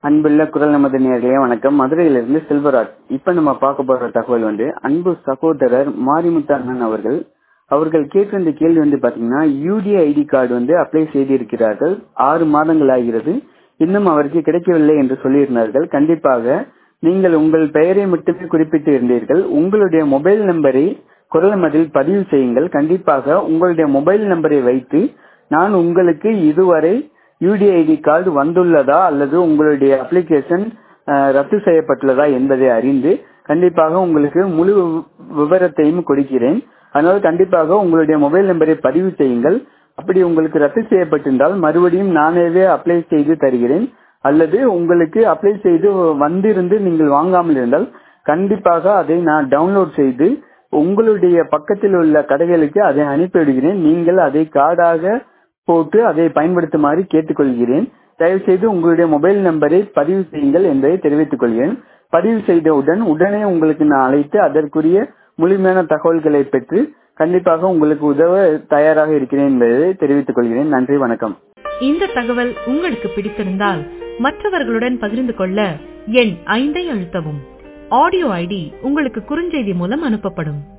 அன்புள்ள குரல் நமது நேர்களே வணக்கம் மதுரையிலிருந்து செல்வராஜ் இப்ப நம்ம பார்க்க போற தகவல் வந்து அன்பு சகோதரர் மாரிமுத்து அண்ணன் அவர்கள் அவர்கள் கேட்டிருந்த கேள்வி வந்து பாத்தீங்கன்னா யூடிஐ ஐடி கார்டு வந்து அப்ளை செய்திருக்கிறார்கள் ஆறு மாதங்கள் ஆகிறது இன்னும் அவருக்கு கிடைக்கவில்லை என்று சொல்லியிருந்தார்கள் கண்டிப்பாக நீங்கள் உங்கள் பெயரை மட்டுமே குறிப்பிட்டு இருந்தீர்கள் உங்களுடைய மொபைல் நம்பரை குரல் மதில் பதிவு செய்யுங்கள் கண்டிப்பாக உங்களுடைய மொபைல் நம்பரை வைத்து நான் உங்களுக்கு இதுவரை யூடிஐடி கார்டு வந்துள்ளதா அல்லது உங்களுடைய அப்ளிகேஷன் ரத்து செய்யப்பட்டுள்ளதா என்பதை அறிந்து கண்டிப்பாக உங்களுக்கு முழு விவரத்தையும் கொடுக்கிறேன் அதனால் கண்டிப்பாக உங்களுடைய மொபைல் நம்பரை பதிவு செய்யுங்கள் அப்படி உங்களுக்கு ரத்து செய்யப்பட்டிருந்தால் மறுபடியும் நானேவே அப்ளை செய்து தருகிறேன் அல்லது உங்களுக்கு அப்ளை செய்து வந்திருந்து நீங்கள் வாங்காமல் இருந்தால் கண்டிப்பாக அதை நான் டவுன்லோட் செய்து உங்களுடைய பக்கத்தில் உள்ள கடைகளுக்கு அதை அனுப்பிவிடுகிறேன் நீங்கள் அதை கார்டாக போட்டு அதை பயன்படுத்துமாறு கேட்டுக்கொள்கிறேன் தயவு செய்து உங்களுடைய மொபைல் நம்பரை பதிவு செய்யுங்கள் என்பதை தெரிவித்துக் கொள்கிறேன் பதிவு செய்தவுடன் உடனே உங்களுக்கு நான் அழைத்து அதற்குரிய முழுமையான தகவல்களை பெற்று கண்டிப்பாக உங்களுக்கு உதவ தயாராக இருக்கிறேன் என்பதை தெரிவித்துக் கொள்கிறேன் நன்றி வணக்கம் இந்த தகவல் உங்களுக்கு பிடித்திருந்தால் மற்றவர்களுடன் பகிர்ந்து கொள்ள எண் ஐந்தை அழுத்தவும் ஆடியோ ஐடி உங்களுக்கு குறுஞ்செய்தி மூலம் அனுப்பப்படும்